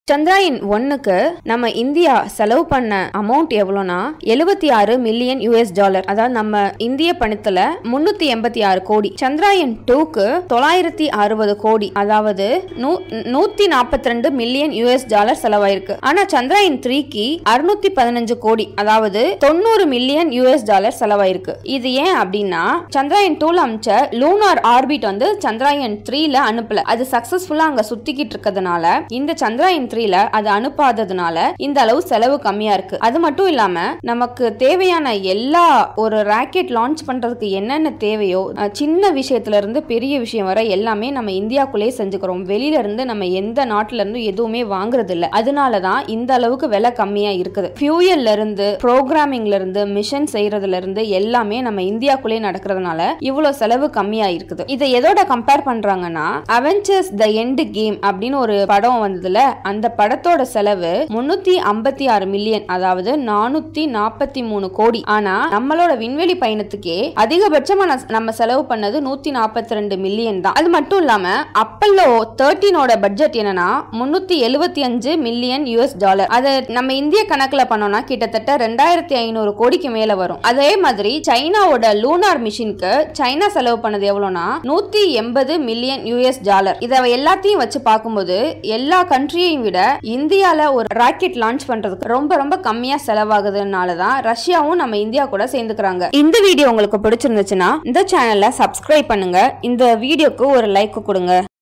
சந்திராயன் ஒன்னுக்கு நம்ம இந்தியா செலவு பண்ண அமௌண்ட் எவ்வளோனா எழுபத்தி ஆறு மில்லியன் யூஎஸ் டாலர் அதாவது நம்ம இந்திய பணத்துல முன்னூத்தி எண்பத்தி ஆறு கோடி சந்திராயன் டூக்கு தொள்ளாயிரத்தி அறுபது கோடி அதாவது நூ- நூத்தி நாற்பத்தி ரெண்டு மில்லியன் யூஎஸ் டாலர் செலவாயிருக்கு ஆனா சந்திராயன் த்ரீக்கு அறுநூத்தி பதினஞ்சு கோடி அதாவது தொண்ணூறு மில்லியன் யூஎஸ் டாலர் செலவாயிருக்கு இது ஏன் அப்படின்னா சந்திராயன் டூல அமைச்ச லூனார் ஆர்பிட் வந்து சந்திராயன் த்ரீல அனுப்பல அது சக்சஸ்ஃபுல்லா அங்க சுத்திக்கிட்டு இருக்கிறதுனால இந்த சந்திராயன் த்ரீல அது அனுப்பாததுனால இந்த அளவு செலவு கம்மியா இருக்கு அது மட்டும் இல்லாம நமக்கு தேவையான எல்லா ஒரு ராக்கெட் லான்ச் பண்றதுக்கு என்னென்ன தேவையோ அஹ், சின்ன விஷயத்துல இருந்து பெரிய விஷயம் வரை எல்லாமே நம்ம இந்தியாக்குள்ளேயே செஞ்சுக்கிறோம் வெளியில இருந்து நம்ம எந்த நாட்டுல இருந்து எதுவுமே வாங்குறது இல்ல அதனால தான் இந்த அளவுக்கு விலை கம்மியா இருக்குது ஃபியூயல்ல இருந்து ப்ரோக்ராமிங்ல இருந்து மிஷன் செய்யறதுல இருந்து எல்லாமே நம்ம இந்தியாக்குள்ளேயே நடக்கிறதுனால இவ்வளவு செலவு கம்மியா இருக்குது இதை எதோட கம்பேர் பண்றாங்கன்னா அவெஞ்சர்ஸ் த எண்ட் கேம் அப்படின்னு ஒரு படம் வந்ததுல அந்த படத்தோட செலவு முன்னூத்தி ஐம்பத்தி ஆறு மில்லியன் அதாவது நானூத்தி நாற்பத்தி மூணு கோடி ஆனா நம்மளோட விண்வெளி பயணத்துக்கே அதிகபட்சமா ந- நம்ம செலவு பண்ணது நூத்தி நாற்பத்தி ரெண்டு மில்லியன் தான் அது மட்டும் இல்லாம அப்பல்லோ தேர்ட்டீனோட பட்ஜெட் என்னன்னா முன்னூத்தி எழுபத்தி அஞ்சு மில்லியன் யூஎஸ் டாலர் அது நம்ம இந்திய கணக்குல பண்ணோம்னா கிட்டத்தட்ட ரெண்டாயிரத்தி ஐநூறு கோடிக்கு மேல வரும் அதே மாதிரி சைனாவோட லூனார் மிஷினுக்கு சைனா செலவு பண்ணது எவ்வளோனா நூத்தி எண்பது மில்லியன் யூஎஸ் டாலர் இதை எல்லாத்தையும் வச்சு பார்க்கும்போது எல்லா கண்ட்ரியையும் விட இந்தியால ஒரு ராக்கெட் லான்ச் பண்றதுக்கு ரொம்ப ரொம்ப கம்மியா செலவாகுதுனால தான் ரஷ்யாவும் நம்ம இந்தியா கூட சேர்ந்துக்கிறாங்க இந்த வீடியோ உங்களுக்கு பிடிச்சிருந்துச்சுன்னா இந்த சேனலை சப்ஸ்கிரைப் பண்ணுங்க இந்த வீடியோக்கு ஒரு லைக் கொடுங்க